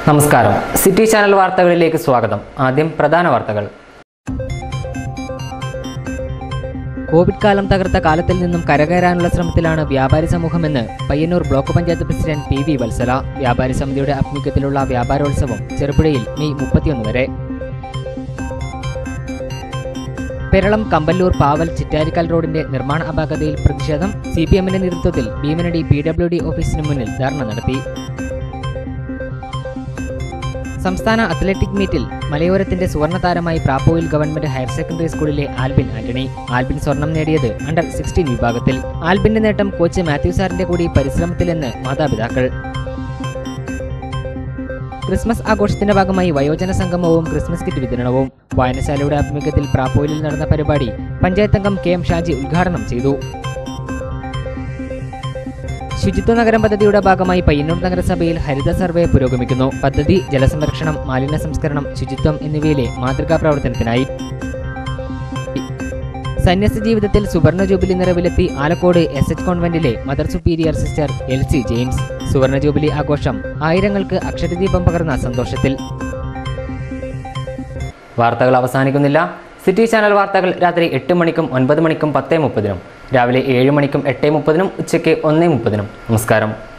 നമസ്കാരം city channel വാർത്തകളിലേക്ക് സ്വാഗതം ആദ്യം പ്രധാന വാർത്തകൾ കോവിഡ് കാലം തകർത്ത കാലത്തിൽ നിന്നും കരകയറാനുള്ള ശ്രമത്തിലാണ് വ്യാപാരി സമൂഹമെന്ന് Payyanur block panchayat president P V Vatsala വ്യാപാരി സമിതിയുടെ ആഭിമുഖ്യത്തിലുള്ള വ്യാപാരോത്സവം ചെറുപുഴയിൽ മെയ് മുപ്പത്തിയൊന്ന് വരെ പെരളം കമ്പല്ലൂർ പാവൽ ചിറ്റാരിക്കാൽ റോഡിന്റെ നിർമ്മാണ അപാകതയിൽ പ്രതിഷേധം സി പി എമ്മിന്റെ നേതൃത്വത്തിൽ ഭീമനടി പി ഡബ്ല്യു ഡി ഓഫീസിന് മുന്നിൽ ധർണ നടത്തി സംസ്ഥാന അത്ലറ്റിക് മീറ്റിൽ മലയോരത്തിന്റെ സുവർണ താരമായി പ്രാപ്പോയിൽ ഗവൺമെന്റ് ഹയർ സെക്കൻഡറി സ്കൂളിലെ ആൽബിൻ ആന്റണി ആൽബിൻ സ്വർണം നേടിയത് അണ്ടർ സിക്സ്റ്റീൻ വിഭാഗത്തിൽ ആൽബിന്റെ നേട്ടം കോച്ച് മാത്യു സാറിന്റെ കൂടി പരിശ്രമത്തിലെന്ന് മാതാപിതാക്കൾ ക്രിസ്മസ് ആഘോഷത്തിന്റെ ഭാഗമായി വയോജന സംഗമവും ക്രിസ്മസ് കിറ്റ് വിതരണവും വായനശാലയുടെ ആഭിമുഖ്യത്തിൽ പ്രാപ്പോയിലിൽ നടന്ന പരിപാടി പഞ്ചായത്ത് അംഗം കെ എം ഷാജി ഉദ്ഘാടനം ചെയ്തു ശുചിത്വ നഗരം പദ്ധതിയുടെ ഭാഗമായി പയ്യന്നൂർ നഗരസഭയിൽ ഹരിത സർവേ പുരോഗമിക്കുന്നു പദ്ധതി ജലസംരക്ഷണം മാലിന്യ സംസ്കരണം ശുചിത്വം എന്നിവയിലെ മാതൃകാ പ്രവർത്തനത്തിനായി സന്യാസ ജീവിതത്തിൽ സുവർണ ജൂബിലി നിറവിലെത്തി ആലക്കോട് എസ് എച്ച് കോൺവെന്റിലെ mother superior sister L C James സുവർണ ജൂബിലി ആഘോഷം ആയിരങ്ങൾക്ക് അക്ഷരദീപം പകർന്ന സന്തോഷത്തിൽ വാർത്തകൾ അവസാനിക്കുന്നില്ല സിറ്റി ചാനൽ വാർത്തകൾ രാത്രി എട്ട് മണിക്കും ഒൻപത് മണിക്കും പത്തേ മുപ്പതിനും രാവിലെ ഏഴ് മണിക്കും എട്ടേ മുപ്പതിനും ഉച്ചയ്ക്ക് ഒന്നേ മുപ്പതിനും നമസ്കാരം